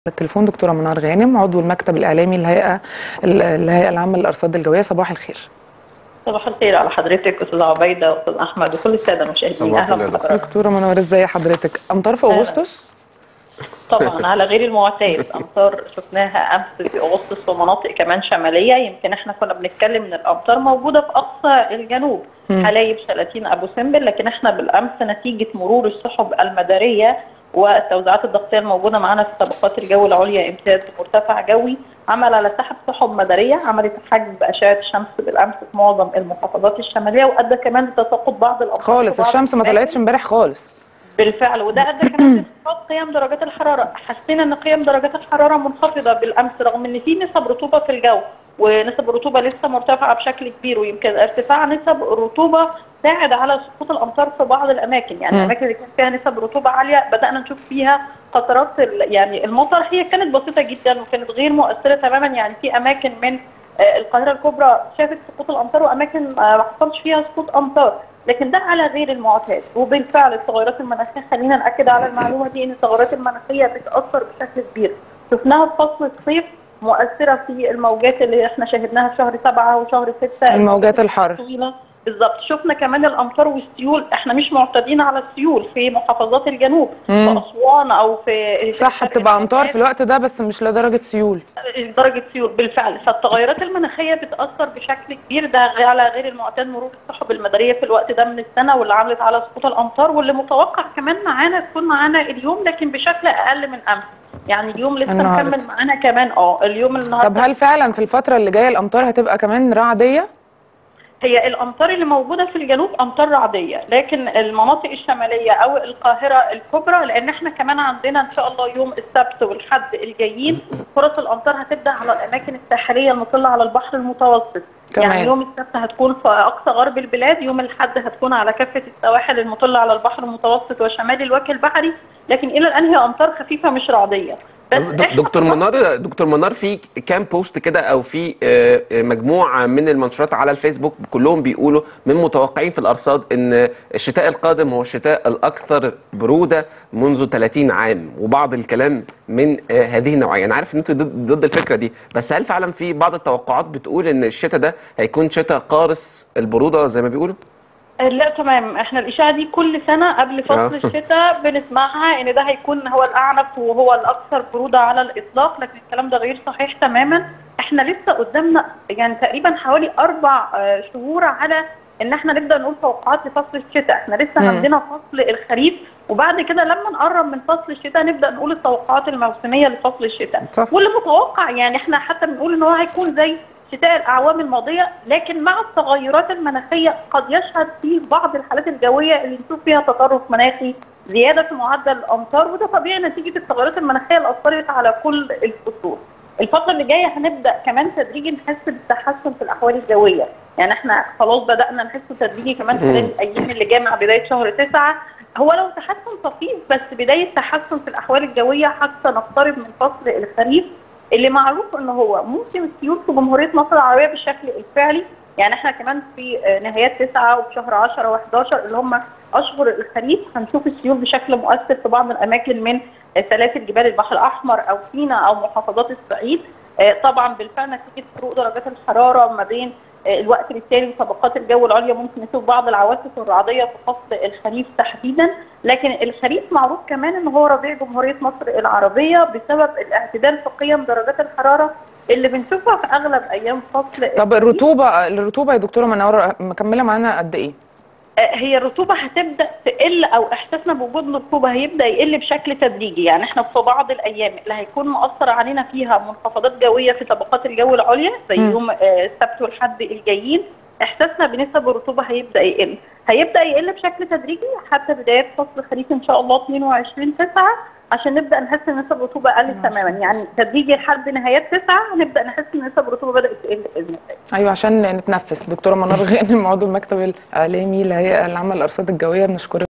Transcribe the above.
التليفون دكتوره منار غانم عضو المكتب الاعلامي الهيئه الهيئه العامه للارصاد الجويه صباح الخير صباح الخير على حضرتك استاذ عبيده واستاذ احمد وكل الساده المشاهدين صباح اهلا الخير. بحضرتك دكتوره منار ازاي حضرتك امطار في أهلا. اغسطس طبعا على غير المعتاد امطار شفناها امس في اغسطس ومناطق كمان شماليه يمكن احنا كنا بنتكلم ان الامطار موجوده في اقصى الجنوب مم. حلايب شلاتين ابو سمبل لكن احنا بالامس نتيجه مرور السحب المداريه والتوزيعات الضغطيه الموجوده معانا في طبقات الجو العليا امتداد مرتفع جوي عمل على سحب سحب مداريه عملت حجب اشعه الشمس بالامس في معظم المحافظات الشماليه وادى كمان لتساقط بعض الامطار خالص في بعض الشمس ما الأماكن. طلعتش امبارح خالص بالفعل وده ادى كمان لانخفاض قيم درجات الحراره حسينا ان قيم درجات الحراره منخفضه بالامس رغم ان في نسب رطوبه في الجو ونسب الرطوبه لسه مرتفعه بشكل كبير ويمكن ارتفاع نسب الرطوبه ساعد على سقوط الامطار في بعض الاماكن يعني مم. الاماكن اللي كان فيها نسب رطوبه عاليه بدانا نشوف فيها قطرات ال- يعني المطر هي كانت بسيطه جدا وكانت غير مؤثره تماما يعني في اماكن من آه، القاهره الكبرى شافت سقوط الامطار واماكن آه، ما حصلش فيها سقوط امطار لكن ده على غير المعتاد وبالفعل التغيرات المناخيه خلينا ناكد على المعلومه دي ان التغيرات المناخيه بتاثر بشكل كبير شفناها في فصل الصيف مؤثره في الموجات اللي احنا شاهدناها في شهر سبعه وشهر سته الموجات الحر طويله بالظبط شفنا كمان الامطار والسيول احنا مش معتادين على السيول في محافظات الجنوب مم. في اسوان او في صح بتبقى امطار في الوقت ده بس مش لدرجه سيول درجه سيول بالفعل فالتغيرات المناخيه بتاثر بشكل كبير ده غ- على غير المعتاد مرور السحب المداريه في الوقت ده من السنه واللي عملت على سقوط الامطار واللي متوقع كمان معانا تكون معانا اليوم لكن بشكل اقل من امس يعني اليوم لسه النهاردة. مكمل معانا كمان اه اليوم النهارده طب هل فعلا في الفتره اللي جايه الامطار هتبقى كمان رعديه هي الامطار اللي موجوده في الجنوب امطار رعديه لكن المناطق الشماليه او القاهره الكبرى لان احنا كمان عندنا ان شاء الله يوم السبت والحد الجايين فرص الامطار هتبدا على الاماكن الساحليه المطله على البحر المتوسط كمان. يعني يوم السبت هتكون في اقصى غرب البلاد يوم الاحد هتكون على كافه السواحل المطله على البحر المتوسط وشمال الوجه البحري لكن الى الان هي امطار خفيفه مش رعديه بس دك- إحنا دكتور في مصر- منار دكتور منار في كام بوست كده او في آه، آه، مجموعه من المنشورات على الفيسبوك كلهم بيقولوا من متوقعين في الارصاد ان الشتاء القادم هو الشتاء الاكثر بروده منذ 30 عام وبعض الكلام من آه، هذه النوعيه انا عارف ان انت ضد ضد الفكره دي بس هل فعلا في بعض التوقعات بتقول ان الشتاء ده هيكون شتاء قارس البروده زي ما بيقولوا لا تمام احنا الاشاعه دي كل سنه قبل فصل آه. الشتاء بنسمعها ان ده هيكون هو الاعنف وهو الاكثر بروده على الاطلاق لكن الكلام ده غير صحيح تماما احنا لسه قدامنا يعني تقريبا حوالي اربع آه، شهور على ان احنا نبدا نقول توقعات لفصل الشتاء احنا لسه مم. عندنا فصل الخريف وبعد كده لما نقرب من فصل الشتاء نبدا نقول التوقعات الموسميه لفصل الشتاء صح. واللي متوقع يعني احنا حتى بنقول ان هو هيكون زي شتاء الاعوام الماضيه لكن مع التغيرات المناخيه قد يشهد فيه بعض الحالات الجويه اللي نشوف فيها تطرف مناخي زياده في معدل الامطار وده طبيعي نتيجه التغيرات المناخيه اللي اثرت على كل الفصول. الفتره اللي جايه هنبدا كمان تدريجي نحس بالتحسن في الاحوال الجويه، يعني احنا خلاص بدانا نحس تدريجي كمان خلال الايام اللي جايه مع بدايه شهر تسعه هو لو تحسن طفيف بس بدايه تحسن في الاحوال الجويه حتى نقترب من فصل الخريف اللي معروف ان هو موسم السيول في جمهوريه مصر العربيه بالشكل الفعلي يعني احنا كمان في آه، نهايات تسعه وفي شهر 10 و11 اللي هم اشهر الخريف هنشوف السيول بشكل مؤثر في بعض الاماكن من آه، سلاسل جبال البحر الاحمر او سيناء او محافظات الصعيد آه، طبعا بالفعل نتيجه فروق درجات الحراره ما بين آه، الوقت بالتالي وطبقات الجو العليا ممكن نشوف بعض العواصف الرعديه في فصل الخريف تحديدا لكن الخريف معروف كمان ان هو ربيع جمهوريه مصر العربيه بسبب الاعتدال في قيم درجات الحراره اللي بنشوفها في اغلب ايام فصل طب الخريف. الرطوبه الرطوبه يا دكتوره منور مكمله معانا قد ايه آه، هي الرطوبه هتبدا تقل او احساسنا بوجود الرطوبه هيبدا يقل بشكل تدريجي يعني احنا في بعض الايام اللي هيكون مؤثر علينا فيها منخفضات جويه في طبقات الجو العليا زي مم. يوم آه، السبت والحد الجايين احساسنا بنسب الرطوبه هيبدا يقل هيبدا يقل بشكل تدريجي حتى بدايه فصل خريف ان شاء الله 22 9 عشان نبدا نحس ان نسب الرطوبه قلت تماما يعني تدريجي لحد نهايات 9 هنبدا نحس ان نسب الرطوبه بدات تقل باذن الله ايوه عشان نتنفس دكتوره منار غانم عضو المكتب الاعلامي للهيئه العامه للارصاد الجويه بنشكرك